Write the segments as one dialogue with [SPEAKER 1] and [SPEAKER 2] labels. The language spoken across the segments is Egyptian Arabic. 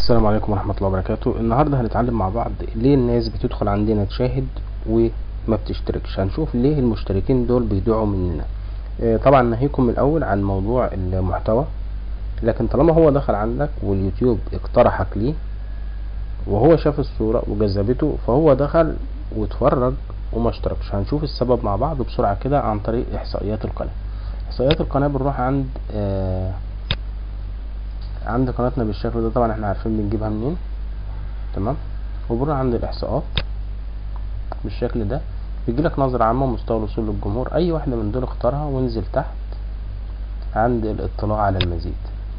[SPEAKER 1] السلام عليكم ورحمة الله وبركاته النهاردة هنتعلم مع بعض ليه الناس بتدخل عندنا تشاهد وما بتشتركش هنشوف ليه المشتركين دول بيدعوا مننا آه، طبعا ناهيكم الأول عن موضوع المحتوى لكن طالما هو دخل عندك واليوتيوب اقترحك ليه وهو شاف الصورة وجذبته فهو دخل واتفرج وما اشتركش هنشوف السبب مع بعض بسرعة كده عن طريق إحصائيات القناة إحصائيات القناة بنروح عند آه عند قناتنا بالشكل ده طبعا احنا عارفين بنجيبها منين تمام وبنروح عند الاحصاءات بالشكل ده بيجيلك نظرة عامة مستوى الوصول للجمهور اي واحدة من دول اختارها وانزل تحت عند الاطلاع على المزيد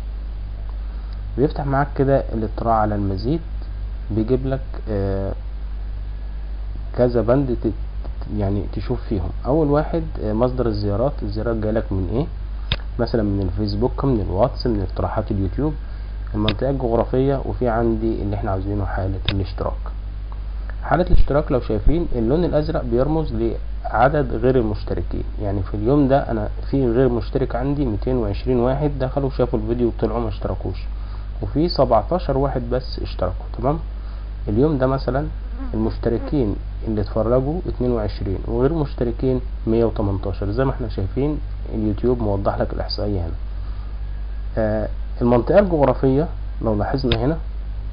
[SPEAKER 1] بيفتح معاك كده الاطلاع على المزيد بيجيب لك آه كذا بند تت يعني تشوف فيهم اول واحد آه مصدر الزيارات الزيارات جايلك من ايه مثلا من الفيسبوك من الواتس من اقتراحات اليوتيوب المنطقة الجغرافية وفي عندي اللي احنا عاوزينه حالة الاشتراك حالة الاشتراك لو شايفين اللون الازرق بيرمز لعدد غير المشتركين يعني في اليوم ده انا في غير مشترك عندي 220 واحد دخلوا شافوا الفيديو وطلعوا ما اشتركوش وفي 17 واحد بس اشتركوا تمام اليوم ده مثلا المشتركين اللي اتفرجوا 22 وغير مشتركين 118 زي ما احنا شايفين اليوتيوب موضح لك الاحصائيه هنا آه المنطقه الجغرافيه لو لاحظنا هنا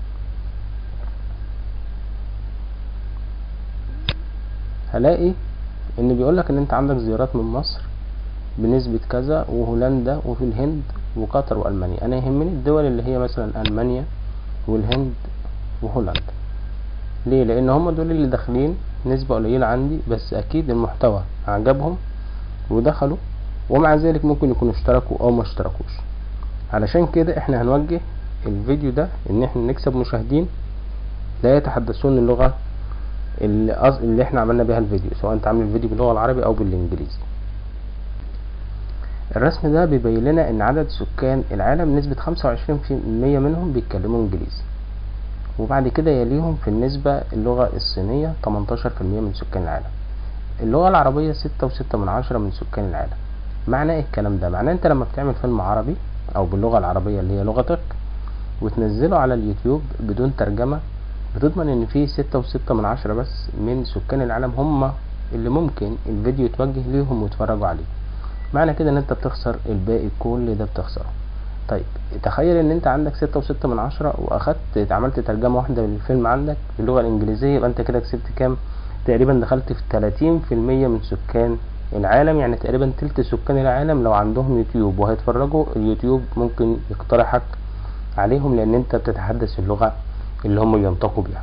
[SPEAKER 1] هلاقي ان بيقول لك ان انت عندك زيارات من مصر بنسبة كذا وهولندا وفي الهند وقطر والمانيا انا يهمني الدول اللي هي مثلا المانيا والهند وهولندا ليه لان هم دول اللي داخلين نسبة قليلة عندي بس اكيد المحتوى عجبهم ودخلوا ومع ذلك ممكن يكونوا اشتركوا او ما اشتركوش علشان كده احنا هنوجه الفيديو ده ان احنا نكسب مشاهدين لا يتحدثون اللغة اللي, أص... اللي احنا عملنا بها الفيديو سواء انت عامل الفيديو باللغة العربية او بالانجليزي الرسم ده بيبين لنا ان عدد سكان العالم نسبة خمسة وعشرين في المية منهم بيتكلموا انجليزي وبعد كده يليهم في النسبة اللغة الصينية 18% من سكان العالم اللغة العربية ستة وستة من عشرة من سكان العالم معنى ايه الكلام ده معناه انت لما بتعمل فيلم عربي او باللغة العربية اللي هي لغتك وتنزله على اليوتيوب بدون ترجمة بتضمن ان في ستة وستة من عشرة بس من سكان العالم هم اللي ممكن الفيديو يتوجه ليهم ويتفرجوا عليه معنى كده ان انت بتخسر الباقي كل ده بتخسره طيب تخيل ان انت عندك ستة وستة من عشرة واخدت عملت ترجمة واحدة للفيلم عندك باللغة الانجليزية يبقى انت كده كسبت كام تقريبا دخلت في تلاتين في المية من سكان العالم يعني تقريبا تلت سكان العالم لو عندهم يوتيوب وهيتفرجوا اليوتيوب ممكن يقترحك عليهم لان انت بتتحدث اللغة اللي هم بينطقوا بيها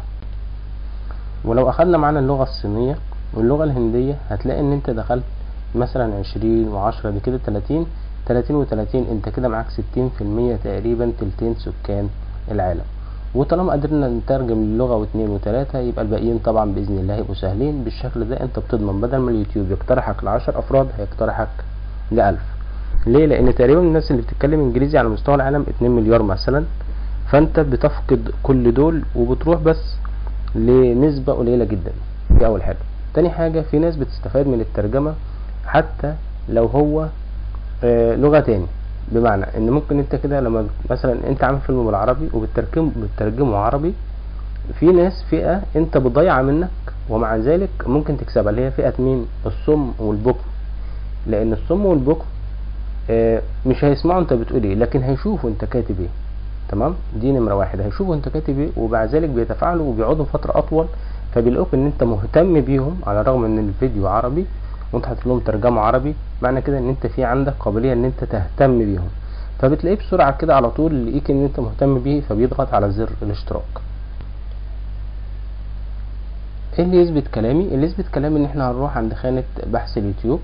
[SPEAKER 1] ولو اخدنا معانا اللغة الصينية واللغة الهندية هتلاقي ان انت دخلت مثلا عشرين وعشرة دي كده تلاتين تلاتين وتلاتين انت كده معاك ستين في المية تقريبا تلتين سكان العالم وطالما قدرنا نترجم اللغة واتنين وتلاتة يبقى الباقيين طبعا بإذن الله يبقوا سهلين بالشكل ده انت بتضمن بدل ما اليوتيوب يقترحك لعشر أفراد هيقترحك لألف ليه لأن تقريبا الناس اللي بتتكلم إنجليزي على مستوى العالم اتنين مليار مثلا فانت بتفقد كل دول وبتروح بس لنسبة قليلة جدا دي أول حاجة تاني حاجة في ناس بتستفاد من الترجمة حتى لو هو آه لغة تاني بمعنى ان ممكن انت كده لما مثلا انت عامل فيلم بالعربي وبترجم بترجمه عربي في ناس فئة انت بتضيع منك ومع ذلك ممكن تكسبها اللي هي فئة مين الصم والبكم لان الصم والبكم آه مش هيسمعوا انت بتقول ايه لكن هيشوفوا انت كاتب ايه تمام دي نمرة واحد هيشوفوا انت كاتب ايه وبعد ذلك بيتفاعلوا وبيقعدوا فترة اطول فبيلاقوك ان انت مهتم بيهم على الرغم ان الفيديو عربي وانت حاطط لهم ترجمة عربي معنى كده ان انت في عندك قابلية ان انت تهتم بيهم فبتلاقيه بسرعة كده على طول يلاقيك ان انت مهتم بيه فبيضغط على زر الاشتراك ايه اللي يثبت كلامي اللي يثبت كلامي ان احنا هنروح عند خانة بحث اليوتيوب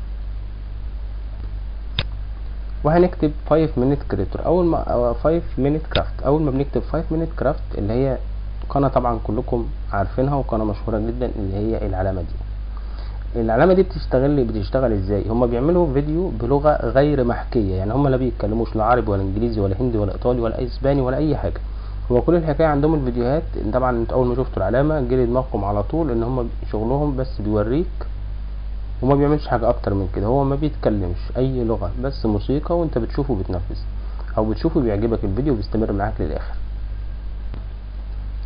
[SPEAKER 1] وهنكتب 5 minute creator اول ما 5 minute craft اول ما بنكتب 5 minute craft اللي هي قناة طبعا كلكم عارفينها وقناة مشهورة جدا اللي هي العلامة دي العلامه دي بتشتغل بتشتغل ازاي هما بيعملوا فيديو بلغه غير محكيه يعني هما لا بيتكلموش لا عربي ولا انجليزي ولا هندي ولا ايطالي ولا اسباني ولا اي حاجه هو كل الحكايه عندهم الفيديوهات طبعا انت اول ما شفتوا العلامه جري دماغكم على طول ان هما شغلهم بس بيوريك وما بيعملش حاجه اكتر من كده هو ما بيتكلمش اي لغه بس موسيقى وانت بتشوفه بتنفذ او بتشوفه بيعجبك الفيديو وبيستمر معاك للاخر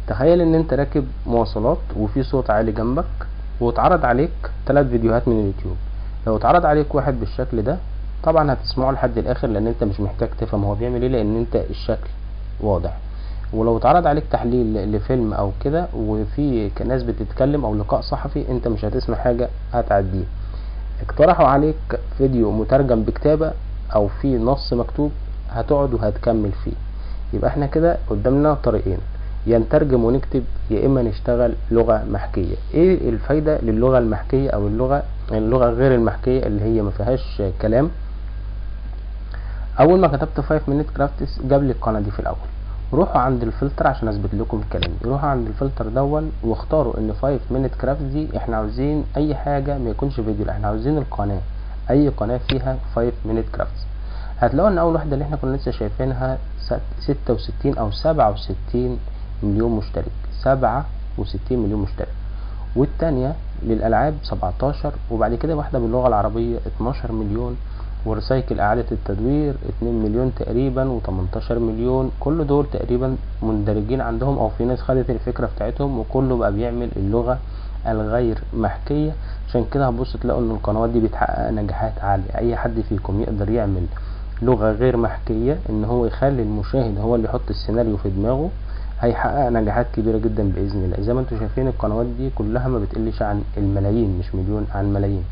[SPEAKER 1] تخيل ان انت راكب مواصلات وفي صوت عالي جنبك واتعرض عليك ثلاث فيديوهات من اليوتيوب لو اتعرض عليك واحد بالشكل ده طبعا هتسمعه لحد الاخر لان انت مش محتاج تفهم هو بيعمل ايه لان انت الشكل واضح ولو اتعرض عليك تحليل لفيلم او كده وفي ناس بتتكلم او لقاء صحفي انت مش هتسمع حاجة هتعديه اقترحوا عليك فيديو مترجم بكتابة او في نص مكتوب هتقعد وهتكمل فيه يبقى احنا كده قدامنا طريقين يا نترجم ونكتب يا اما نشتغل لغة محكية ايه الفايدة للغة المحكية او اللغة اللغة غير المحكية اللي هي ما فيهاش كلام اول ما كتبت 5 minute crafts جاب لي القناة دي في الاول روحوا عند الفلتر عشان اثبت لكم الكلام روحوا عند الفلتر دون واختاروا ان 5 minute crafts دي احنا عاوزين اي حاجة ما يكونش فيديو لا احنا عاوزين القناة اي قناة فيها 5 minute crafts هتلاقوا ان اول واحدة اللي احنا كنا لسه شايفينها ستة وستين او سبعة وستين مليون مشترك سبعة وستين مليون مشترك والتانية للألعاب سبعتاشر وبعد كده واحدة باللغة العربية اتناشر مليون وريسايكل إعادة التدوير اتنين مليون تقريبا وتمنتاشر مليون كل دول تقريبا مندرجين عندهم أو في ناس خدت الفكرة بتاعتهم وكله بقى بيعمل اللغة الغير محكية عشان كده هتبص تلاقوا ان القنوات دي بتحقق نجاحات عالية اي حد فيكم يقدر يعمل لغة غير محكية ان هو يخلي المشاهد هو اللي يحط السيناريو في دماغه هيحقق نجاحات كبيرة جدا بإذن الله زي ما انتم شايفين القنوات دي كلها ما بتقلش عن الملايين مش مليون عن ملايين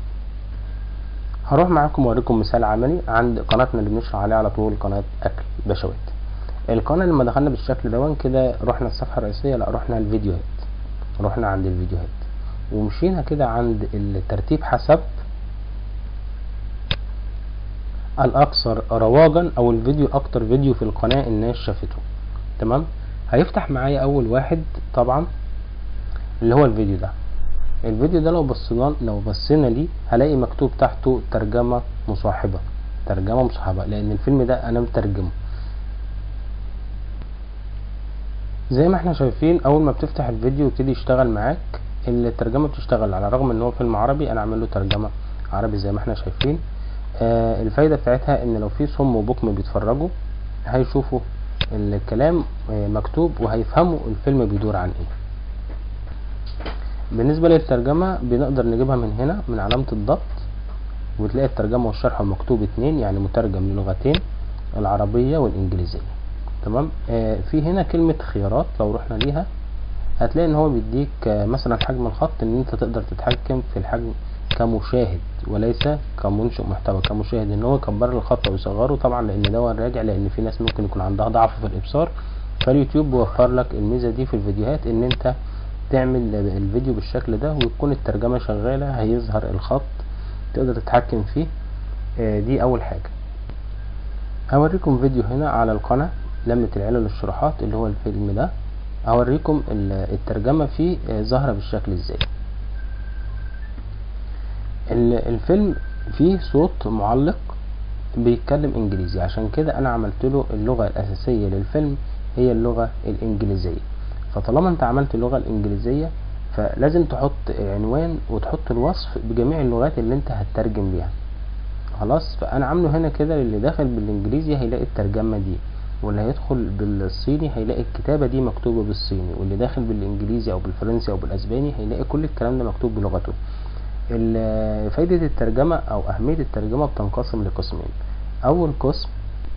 [SPEAKER 1] هروح معاكم اوريكم مثال عملي عند قناتنا اللي بنشرح عليها على طول قناة اكل بشوات القناة لما دخلنا بالشكل دون كده رحنا الصفحة الرئيسية لا رحنا الفيديوهات رحنا عند الفيديوهات ومشينا كده عند الترتيب حسب الاكثر رواجا او الفيديو اكتر فيديو في القناة الناس شافته تمام هيفتح معايا اول واحد طبعا اللي هو الفيديو ده الفيديو ده لو بصينا لو بصينا ليه هلاقي مكتوب تحته ترجمة مصاحبة ترجمة مصاحبة لان الفيلم ده انا مترجمه زي ما احنا شايفين اول ما بتفتح الفيديو يبتدي يشتغل معاك الترجمة بتشتغل على الرغم ان هو فيلم عربي انا عامل له ترجمة عربي زي ما احنا شايفين آه الفايدة بتاعتها ان لو في صم وبكم بيتفرجوا هيشوفوا الكلام آه مكتوب وهيفهموا الفيلم بيدور عن ايه بالنسبة للترجمة بنقدر نجيبها من هنا من علامة الضبط وتلاقي الترجمة والشرح مكتوب اتنين يعني مترجم للغتين العربية والانجليزية تمام آه في هنا كلمة خيارات لو رحنا ليها هتلاقي ان هو بيديك آه مثلا حجم الخط ان انت تقدر تتحكم في الحجم كمشاهد وليس كمنشئ محتوى كمشاهد ان هو يكبر الخط ويصغره طبعا لان ده راجع لان في ناس ممكن يكون عندها ضعف في الابصار فاليوتيوب بيوفر لك الميزه دي في الفيديوهات ان انت تعمل الفيديو بالشكل ده ويكون الترجمه شغاله هيظهر الخط تقدر تتحكم فيه آه دي اول حاجه هوريكم فيديو هنا على القناه لمة العلل الشروحات اللي هو الفيلم ده هوريكم الترجمة فيه ظاهرة بالشكل ازاي الفيلم فيه صوت معلق بيتكلم انجليزي عشان كده انا عملت له اللغة الاساسية للفيلم هي اللغة الانجليزية فطالما انت عملت اللغة الانجليزية فلازم تحط عنوان وتحط الوصف بجميع اللغات اللي انت هتترجم بيها خلاص فانا عامله هنا كده للي داخل بالانجليزي هيلاقي الترجمة دي واللي هيدخل بالصيني هيلاقي الكتابة دي مكتوبة بالصيني واللي داخل بالانجليزي او بالفرنسي او بالاسباني هيلاقي كل الكلام ده مكتوب بلغته فايدة الترجمة او اهمية الترجمة بتنقسم لقسمين اول قسم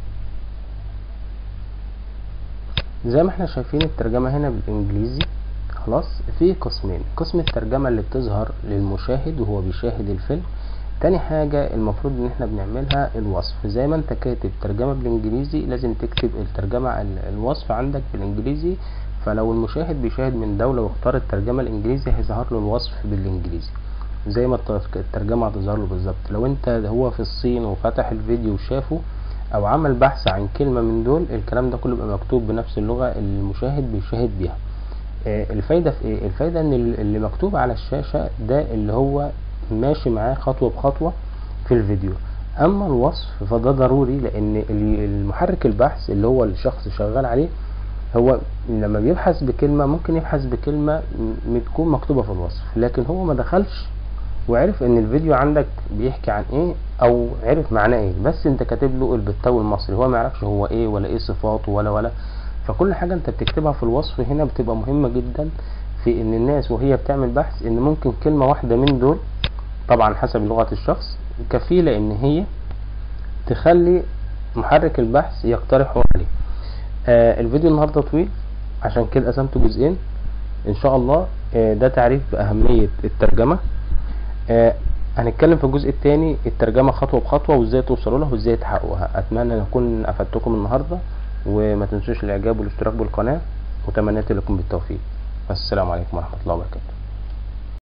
[SPEAKER 1] زي ما احنا شايفين الترجمة هنا بالانجليزي خلاص في قسمين قسم الترجمة اللي بتظهر للمشاهد وهو بيشاهد الفيلم تاني حاجة المفروض ان احنا بنعملها الوصف زي ما انت كاتب ترجمة بالانجليزي لازم تكتب الترجمة الوصف عندك بالانجليزي فلو المشاهد بيشاهد من دولة واختار الترجمة الانجليزي هيظهر له الوصف بالانجليزي زي ما الترجمة هتظهر له بالظبط لو انت هو في الصين وفتح الفيديو وشافه او عمل بحث عن كلمة من دول الكلام ده كله بيبقى مكتوب بنفس اللغة اللي المشاهد بيشاهد بيها الفايدة في ايه الفايدة ان اللي مكتوب على الشاشة ده اللي هو ماشي معاه خطوة بخطوة في الفيديو اما الوصف فده ضروري لان المحرك البحث اللي هو الشخص شغال عليه هو لما بيبحث بكلمة ممكن يبحث بكلمة تكون مكتوبة في الوصف لكن هو ما دخلش وعرف ان الفيديو عندك بيحكي عن ايه او عرف معناه ايه بس انت كاتب له البتاوي المصري هو ما يعرفش هو ايه ولا ايه صفاته ولا ولا فكل حاجة انت بتكتبها في الوصف هنا بتبقى مهمة جدا في ان الناس وهي بتعمل بحث ان ممكن كلمة واحدة من دول طبعا حسب لغة الشخص كفيلة ان هي تخلي محرك البحث يقترحه عليه آه الفيديو النهاردة طويل عشان كده قسمته جزئين ان شاء الله آه ده تعريف باهمية الترجمة آه هنتكلم في الجزء الثاني الترجمة خطوة بخطوة وازاي توصلوا لها وازاي تحققوها اتمنى ان اكون افدتكم النهاردة وما تنسوش الاعجاب والاشتراك بالقناة وتمنيت لكم بالتوفيق السلام عليكم ورحمة الله وبركاته